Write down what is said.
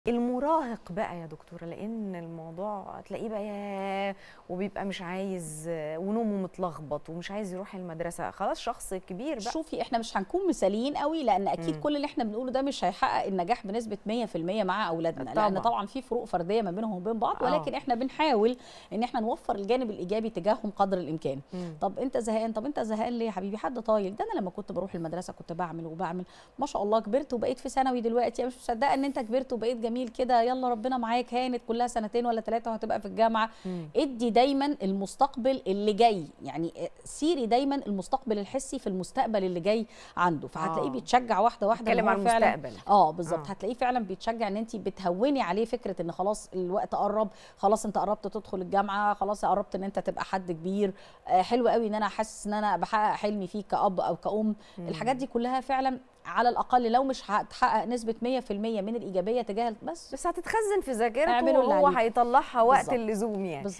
المراهق بقى يا دكتورة لأن الموضوع تلاقيه بقى ياه وبيبقى مش عايز ونومه متلخبط ومش عايز يروح المدرسة خلاص شخص كبير بقى شوفي احنا مش هنكون مثاليين قوي لان اكيد مم. كل اللي احنا بنقوله ده مش هيحقق النجاح بنسبه 100% مع اولادنا طبعاً. لان طبعا في فروق فرديه ما بينهم وبين بعض آه. ولكن احنا بنحاول ان احنا نوفر الجانب الايجابي تجاههم قدر الامكان مم. طب انت زهقان طب انت زهقان ليه يا حبيبي حد طايل ده انا لما كنت بروح المدرسه كنت بعمل وبعمل ما شاء الله كبرت وبقيت في ثانوي دلوقتي مش مصدقه ان انت كبرت وبقيت جميل كده يلا ربنا معاك هانت كلها سنتين ولا ثلاثه وهتبقى في الجامعه مم. ادي دايما المستقبل اللي جاي يعني سيري دايما المستقبل الحسي في المستقبل اللي جاي عنده فهتلاقيه آه. بيتشجع واحده واحده نتكلم إن هو عن فعلا المستقبل اه بالظبط آه. هتلاقيه فعلا بيتشجع ان انت بتهوني عليه فكره ان خلاص الوقت قرب خلاص انت قربت تدخل الجامعه خلاص قربت ان انت تبقى حد كبير آه حلو قوي ان انا حاسس ان انا بحقق حلمي فيه كاب او كأم مم. الحاجات دي كلها فعلا على الاقل لو مش هتحقق نسبه 100% من الايجابيه تجاه بس بس هتتخزن في ذاكرته اعملوا اللي وهو عليكم. هيطلعها وقت بالظبط. اللزوم يعني بالظبط